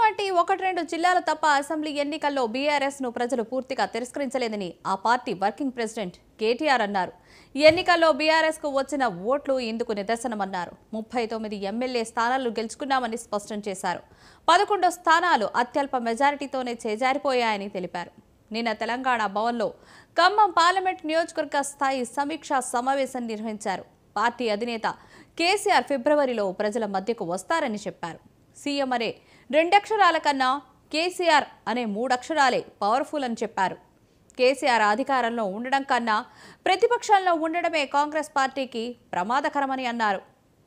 వంటి ఒకటి రెండు జిల్లాలు తప్ప అసెంబ్లీ ఎన్నికల్లో బీఆర్ఎస్ ను ప్రజలు పూర్తిగా తిరస్కరించలేదని ఆ పార్టీ వర్కింగ్ ప్రెసిడెంట్ కేటీఆర్ అన్నారు ఈ ఎన్నికల్లో బీఆర్ఎస్ కు వచ్చిన ఓట్లు ఇందుకు నిదర్శనమన్నారు ముప్పై తొమ్మిది ఎమ్మెల్యే స్థానాలు గెలుచుకున్నామని స్పష్టం చేశారు పదకొండు స్థానాలు అత్యల్ప మెజారిటీతోనే చేజారిపోయాయని తెలిపారు నిన్న తెలంగాణ భవన్లో ఖమ్మం పార్లమెంట్ నియోజకవర్గ స్థాయి సమీక్షా సమావేశం నిర్వహించారు పార్టీ అధినేత కేసీఆర్ ఫిబ్రవరిలో ప్రజల మధ్యకు వస్తారని చెప్పారు సీఎం అనే రెండక్షరాల కన్నా కేసీఆర్ అనే మూడక్షరాలే పవర్ఫుల్ అని చెప్పారు కేసీఆర్ అధికారంలో ఉండడం కన్నా ప్రతిపక్షంలో ఉండడమే కాంగ్రెస్ పార్టీకి ప్రమాదకరమని అన్నారు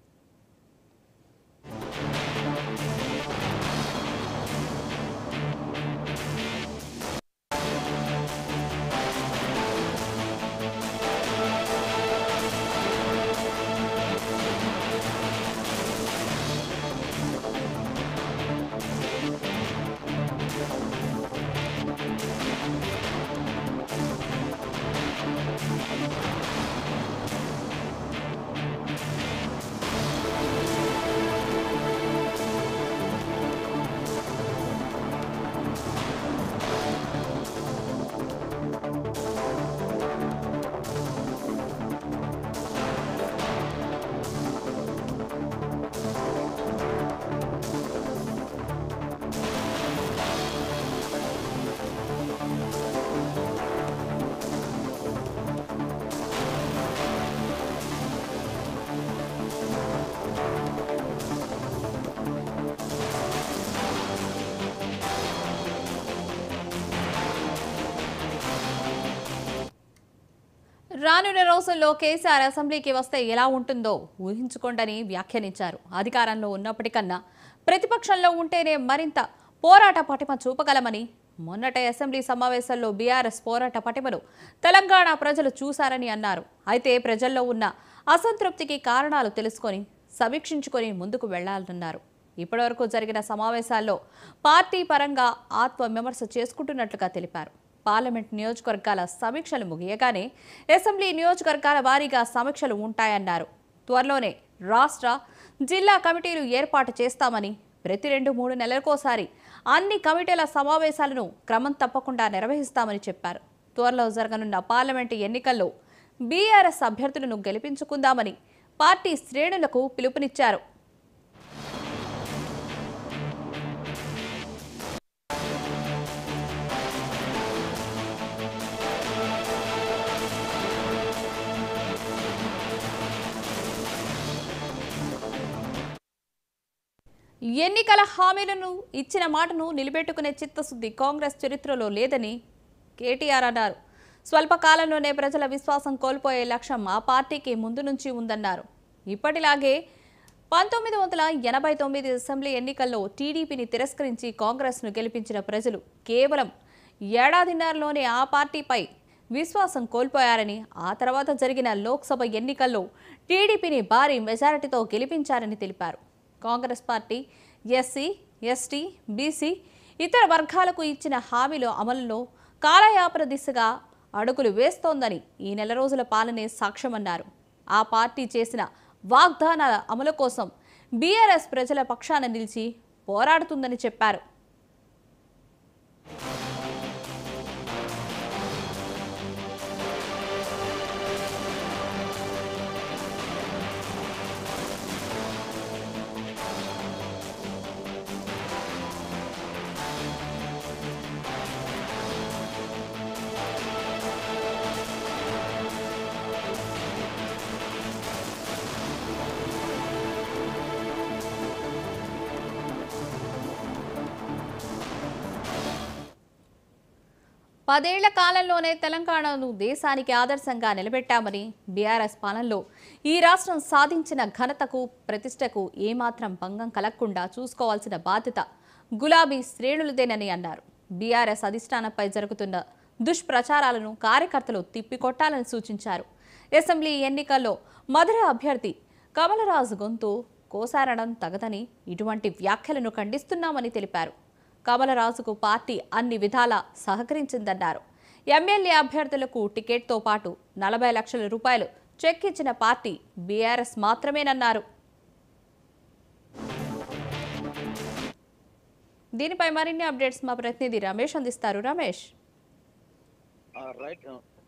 రానున్న రోజుల్లో కేసీఆర్ అసెంబ్లీకి వస్తే ఎలా ఉంటుందో ఊహించుకోండని వ్యాఖ్యానించారు అధికారంలో ఉన్నప్పటికన్నా ప్రతిపక్షంలో ఉంటేనే మరింత పోరాట పటిమ చూపగలమని మొన్నటి అసెంబ్లీ సమావేశంలో బీఆర్ఎస్ పోరాట పటిమను తెలంగాణ ప్రజలు చూశారని అన్నారు అయితే ప్రజల్లో ఉన్న అసంతృప్తికి కారణాలు తెలుసుకొని సమీక్షించుకొని ముందుకు వెళ్లాలన్నారు ఇప్పటివరకు జరిగిన సమావేశాల్లో పార్టీ పరంగా ఆత్మ విమర్శ చేసుకుంటున్నట్లుగా తెలిపారు పార్లమెంట్ నియోజకవర్గాల సమీక్షలు ముగియగానే అసెంబ్లీ నియోజకవర్గాల వారీగా సమీక్షలు ఉంటాయన్నారు త్వరలోనే రాష్ట్ర జిల్లా కమిటీలు ఏర్పాటు చేస్తామని ప్రతి రెండు మూడు నెలలకోసారి అన్ని కమిటీల సమావేశాలను క్రమం తప్పకుండా నిర్వహిస్తామని చెప్పారు త్వరలో జరగనున్న పార్లమెంటు ఎన్నికల్లో బీఆర్ఎస్ అభ్యర్థులను గెలిపించుకుందామని పార్టీ శ్రేణులకు పిలుపునిచ్చారు ఎన్నికల హామీలను ఇచ్చిన మాటను నిలబెట్టుకునే చిత్తశుద్ధి కాంగ్రెస్ చరిత్రలో లేదని కేటీఆర్ అన్నారు స్వల్పకాలంలోనే ప్రజల విశ్వాసం కోల్పోయే లక్ష్యం ఆ పార్టీకి ముందు నుంచి ఉందన్నారు ఇప్పటిలాగే పంతొమ్మిది వందల ఎనభై తొమ్మిది అసెంబ్లీ ఎన్నికల్లో టీడీపీని తిరస్కరించి కాంగ్రెస్ను గెలిపించిన ప్రజలు కేవలం ఏడాదిన్నరలోనే ఆ పార్టీపై విశ్వాసం కోల్పోయారని ఆ తర్వాత జరిగిన లోక్సభ ఎన్నికల్లో టీడీపీని భారీ మెజారిటీతో గెలిపించారని తెలిపారు Congress party SC ST BC ఇతర వర్గాలకు ఇచ్చిన హామీల అమలులో కాలయాపన దిశగా అడుగులు వేస్తోందని ఈ నెల రోజుల పాలనే సాక్ష్యమన్నారు ఆ పార్టీ చేసిన వాగ్దానాల అమలు కోసం బీఆర్ఎస్ ప్రజల పక్షాన నిలిచి పోరాడుతుందని చెప్పారు పదేళ్ల కాలంలోనే తెలంగాణను దేశానికి ఆదర్శంగా నిలబెట్టామని బీఆర్ఎస్ పాలనలో ఈ రాష్ట్రం సాధించిన ఘనతకు ప్రతిష్టకు ఏమాత్రం భంగం కలగకుండా చూసుకోవాల్సిన బాధ్యత గులాబీ శ్రేణులదేనని అన్నారు బీఆర్ఎస్ అధిష్టానంపై జరుగుతున్న దుష్ప్రచారాలను కార్యకర్తలు తిప్పికొట్టాలని సూచించారు అసెంబ్లీ ఎన్నికల్లో మధుర అభ్యర్థి కమలరాజు గొంతు కోసారడం తగదని ఇటువంటి వ్యాఖ్యలను ఖండిస్తున్నామని తెలిపారు కమలరాజుకు పార్టీ అన్ని విధాలా సహకరించిందన్నారు ఎమ్మెల్యే అభ్యర్థులకు టికెట్తో పాటు నలభై లక్షల రూపాయలు చెక్ ఇచ్చిన పార్టీ బీఆర్ఎస్ మాత్రమేనన్నారు దీనిపై మరిన్ని అప్డేట్స్ మా ప్రతినిధి రమేష్ అందిస్తారు రమేష్ రైట్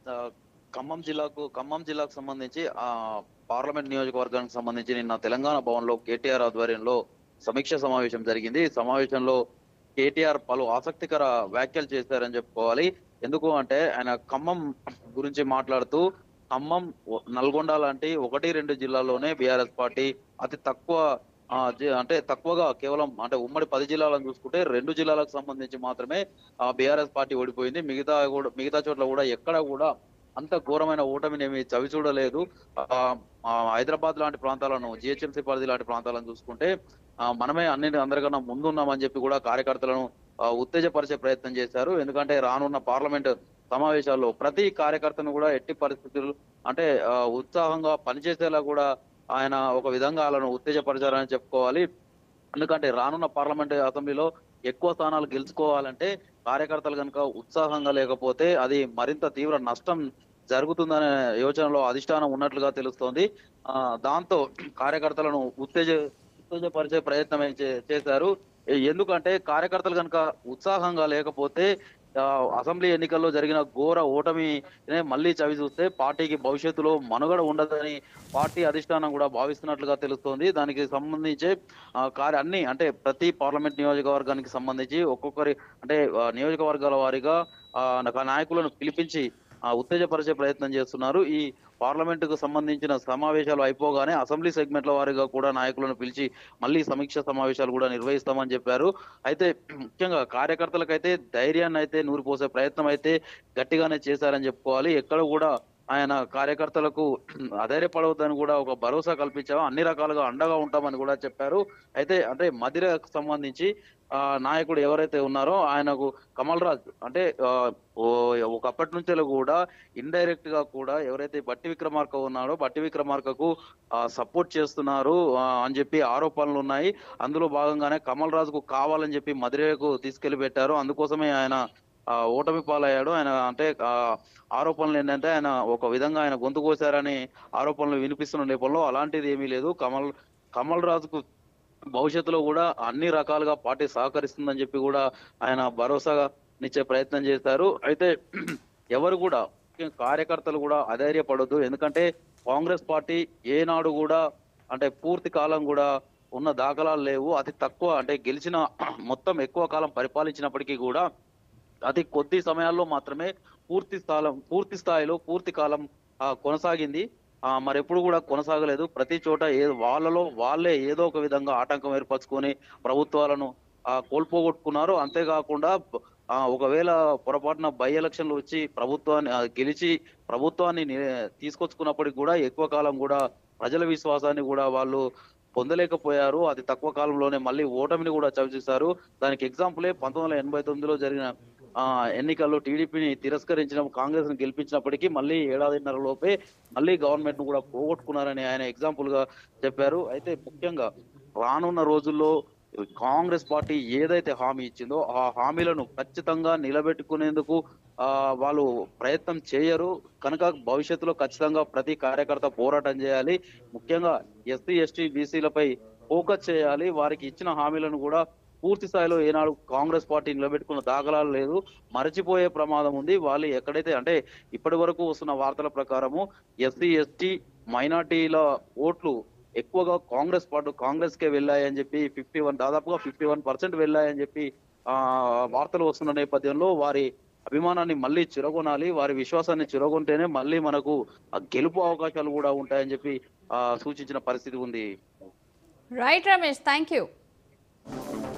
ఖమ్మం జిల్లాకు ఖమ్మం జిల్లాకు సంబంధించి ఆ పార్లమెంట్ నియోజకవర్గానికి సంబంధించి నిన్న తెలంగాణ భవన్ లో కేటీఆర్ ఆధ్వర్యంలో సమీక్ష సమావేశం జరిగింది ఈ సమావేశంలో కేటీఆర్ పలు ఆసక్తికర వ్యాఖ్యలు చేశారని చెప్పుకోవాలి ఎందుకు అంటే ఆయన ఖమ్మం గురించి మాట్లాడుతూ ఖమ్మం నల్గొండ లాంటి ఒకటి రెండు జిల్లాల్లోనే బీఆర్ఎస్ పార్టీ అతి తక్కువ ఆ, జి- అంటే తక్కువగా కేవలం అంటే ఉమ్మడి పది జిల్లాలను చూసుకుంటే రెండు జిల్లాలకు సంబంధించి మాత్రమే ఆ బీఆర్ఎస్ పార్టీ ఓడిపోయింది మిగతా కూడా మిగతా చోట్ల కూడా ఎక్కడ కూడా అంత ఘోరమైన ఓటమిని ఏమి చవి చూడలేదు ఆ, ఆ, హైదరాబాద్ లాంటి ప్రాంతాలను జిహెచ్ఎంసీ పరిధి లాంటి ప్రాంతాలను చూసుకుంటే ఆ, మనమే అన్ని అందరికన్నా ముందున్నామని చెప్పి కూడా కార్యకర్తలను ఆ, ఉత్తేజపరిచే ప్రయత్నం చేశారు ఎందుకంటే రానున్న పార్లమెంట్ సమావేశాల్లో ప్రతి కార్యకర్తను కూడా ఎట్టి పరిస్థితులు అంటే ఆ, ఉత్సాహంగా పనిచేసేలా కూడా ఆయన ఒక విధంగా వాళ్ళను ఉత్తేజపరిచారని చెప్పుకోవాలి ఎందుకంటే రానున్న పార్లమెంట్ అసెంబ్లీలో ఎక్కువ స్థానాలు గెలుచుకోవాలంటే కార్యకర్తలు కనుక ఉత్సాహంగా లేకపోతే అది మరింత తీవ్ర నష్టం జరుగుతుందనే యోచనలో అధిష్టానం ఉన్నట్లుగా తెలుస్తోంది ఆ దాంతో కార్యకర్తలను ఉత్తేజ ఉత్తేజపరిచే ప్రయత్నం అయితే చే- చేశారు ఎ- ఎందుకంటే కార్యకర్తలు కనుక ఉత్సాహంగా లేకపోతే ఆ, అసెంబ్లీ ఎన్నికల్లో జరిగిన ఘోర ఓటమి మళ్ళీ చవి చూస్తే పార్టీకి భవిష్యత్తులో మనుగడ ఉండదని పార్టీ అధిష్టానం కూడా భావిస్తున్నట్లుగా తెలుస్తోంది దానికి సంబంధించి ఆ, కార్య అన్ని అంటే ప్రతి పార్లమెంట్ నియోజకవర్గానికి సంబంధించి ఒక్కొక్కరి అంటే ఆ, నియోజకవర్గాల వారీగా ఆ, నా- నాయకులను పిలిపించి ఆ, ఉత్తేజపరిచే ప్రయత్నం చేస్తున్నారు ఈ పార్లమెంట్ కు సంబంధించిన సమావేశాలు అయిపోగానే అసెంబ్లీ సెగ్మెంట్ల వారీగా కూడా నాయకులను పిలిచి మళ్ళీ సమీక్ష సమావేశాలు కూడా నిర్వహిస్తామని చెప్పారు అయితే ముఖ్యంగా కార్యకర్తలకైతే ధైర్యాన్ని అయితే నూరిపోసే ప్రయత్నం అయితే గట్టిగానే చేశారని చెప్పుకోవాలి ఎక్కడ కూడా ఆయన కార్యకర్తలకు అధైర్యపడవద్దని కూడా ఒక భరోసా కల్పించాము అన్ని రకాలుగా అండగా ఉంటామని కూడా చెప్పారు అయితే అంటే మదిరకు సంబంధించి ఆ నాయకుడు ఎవరైతే ఉన్నారో ఆయనకు కమల్ రాజ్ అంటే ఆ, ఓ ఒకప్పటి నుంచే కూడా ఇండైరెక్ట్ గా కూడా ఎవరైతే బట్టి విక్రమార్క ఉన్నారో బట్టి విక్రమార్కకు సపోర్ట్ చేస్తున్నారు ఆ, అని చెప్పి ఆరోపణలు ఉన్నాయి అందులో భాగంగానే కమల్ రాజుకు కావాలని చెప్పి మదిరేకు తీసుకెళ్లి పెట్టారు అందుకోసమే ఆయన ఆ, ఓటమి పాలయ్యాడు ఆయన అంటే ఆ, ఆరోపణలు ఏంటంటే ఆయన ఒక విధంగా ఆయన గొంతు కోసారని ఆరోపణలు వినిపిస్తున్న నేపథ్యంలో అలాంటిది ఏమీ లేదు కమల్ కమల్ రాజుకు భవిష్యత్తులో కూడా అన్ని రకాలుగా పార్టీ సహకరిస్తుందని చెప్పి కూడా ఆయన భరోసాగా ఇచ్చే ప్రయత్నం చేశారు అయితే ఎవరు కూడా ముఖ్యంగా కార్యకర్తలు కూడా అధైర్యపడొద్దు ఎందుకంటే కాంగ్రెస్ పార్టీ ఏనాడు కూడా అంటే పూర్తి కాలం కూడా ఉన్న దాఖలాలు లేవు అతి తక్కువ అంటే గెలిచిన మొత్తం ఎక్కువ కాలం పరిపాలించినప్పటికీ కూడా అతి కొద్ది సమయాల్లో మాత్రమే పూర్తి స్థానం పూర్తి స్థాయిలో పూర్తి కాలం ఆ, కొనసాగింది ఆ, మరి ఎప్పుడు కూడా కొనసాగలేదు ప్రతి చోట ఏ వాళ్ళలో వాళ్ళే ఏదో ఒక విధంగా ఆటంకం ఏర్పరచుకొని ప్రభుత్వాలను ఆ, కోల్పోగొట్టుకున్నారు అంతేకాకుండా ఆ, ఒకవేళ పొరపాటున బై ఎలక్షన్లు వచ్చి ప్రభుత్వాన్ని ఆ, గెలిచి ప్రభుత్వాన్ని ని- తీసుకొచ్చుకున్నప్పటికి కూడా ఎక్కువ కాలం కూడా ప్రజల విశ్వాసాన్ని కూడా వాళ్ళు పొందలేకపోయారు అది తక్కువ కాలంలోనే మళ్ళీ ఓటమిని కూడా చవిచూశారు దానికి ఎగ్జాంపులే పంతొమ్మిది వందల ఎనభై తొమ్మిదిలో జరిగిన ఆ ఎన్నికల్లో టీడీపీని తిరస్కరించిన కాంగ్రెస్ ని గెలిపించినప్పటికీ మళ్ళీ ఏడాదిన్నర లోపే మళ్ళీ గవర్నమెంట్ ను కూడా పోగొట్టుకున్నారని ఆయన ఎగ్జాంపుల్ గా చెప్పారు అయితే ముఖ్యంగా రానున్న రోజుల్లో కాంగ్రెస్ పార్టీ ఏదైతే హామీ ఇచ్చిందో ఆ హామీలను ఖచ్చితంగా నిలబెట్టుకునేందుకు ఆ వాళ్ళు ప్రయత్నం చేయరు కనుక భవిష్యత్తులో ఖచ్చితంగా ప్రతి కార్యకర్త పోరాటం చేయాలి ముఖ్యంగా ఎస్సీ ఎస్టీ బీసీలపై ఫోకస్ చేయాలి వారికి ఇచ్చిన హామీలను కూడా పూర్తి స్థాయిలో ఏనాడు కాంగ్రెస్ పార్టీ నిలబెట్టుకున్న దాఖలాలు లేదు మరచిపోయే ప్రమాదం ఉంది వాళ్ళు ఎక్కడైతే అంటే ఇప్పటి వరకు వస్తున్న వార్తల ప్రకారము ఎస్సీ ఎస్టీ మైనార్టీల ఓట్లు ఎక్కువగా కాంగ్రెస్ పార్టీ కాంగ్రెస్ కే వెళ్ళాయని చెప్పి ఫిఫ్టీ వన్ దాదాపుగా ఫిఫ్టీ వన్ పర్సెంట్ వెళ్ళాయని చెప్పి ఆ వార్తలు వస్తున్న నేపథ్యంలో వారి అభిమానాన్ని మళ్ళీ చిరగొనాలి వారి విశ్వాసాన్ని చిరగొంటేనే మళ్ళీ మనకు ఆ గెలుపు అవకాశాలు కూడా ఉంటాయని చెప్పి ఆ సూచించిన పరిస్థితి ఉంది రైట్ రమేష్ థ్యాంక్ యూ